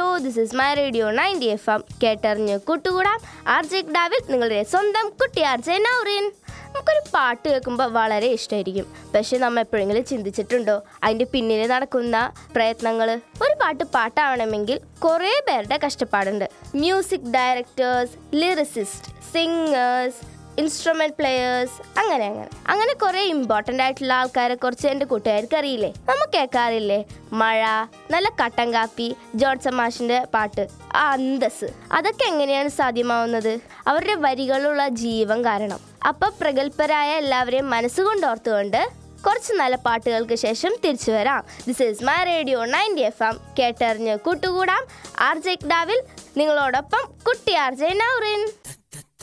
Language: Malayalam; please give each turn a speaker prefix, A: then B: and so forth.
A: this is my radio ninety F M കേട്ടറിഞ്ഞ് കൂട്ടുകൂടാം ആർ ജെ ഡാവിൽ നിങ്ങളുടെ സ്വന്തം കുട്ടി ആർ ജെ നൗറിൻ നമുക്കൊരു പാട്ട് കേൾക്കുമ്പോൾ വളരെ ഇഷ്ടമായിരിക്കും പക്ഷെ നമ്മൾ എപ്പോഴെങ്കിലും ചിന്തിച്ചിട്ടുണ്ടോ അതിൻ്റെ പിന്നിൽ നടക്കുന്ന പ്രയത്നങ്ങൾ ഒരു പാട്ട് പാട്ടാവണമെങ്കിൽ കുറേ പേരുടെ കഷ്ടപ്പാടുണ്ട് music directors lyricist singers instrument players അങ്ങനെ അങ്ങനെ അങ്ങനെ കുറെ ഇമ്പോർട്ടൻ്റ് ആയിട്ടുള്ള ആൾക്കാരെ കുറിച്ച് എൻ്റെ കൂട്ടുകാർക്ക് അറിയില്ലേ നമ്മൾ കേൾക്കാറില്ലേ മഴ നല്ല കട്ടൻ കാപ്പി ജോൺസൺ മാഷിന്റെ പാട്ട് ആ അന്തസ് അതൊക്കെ എങ്ങനെയാണ് സാധ്യമാവുന്നത് അവരുടെ വരികളുള്ള ജീവൻ കാരണം അപ്പൊ പ്രഗത്ഭരായ എല്ലാവരെയും മനസ്സുകൊണ്ട് ഓർത്തുകൊണ്ട് കുറച്ച് നല്ല പാട്ടുകൾക്ക് ശേഷം തിരിച്ചു വരാം this is my radio ninety F M കേട്ടറിഞ്ഞ് കൂട്ടുകൂടാം ആർ ജെ ഡാവിൽ നിങ്ങളോടൊപ്പം കുട്ടി ആർ ജെ നൗറിൻ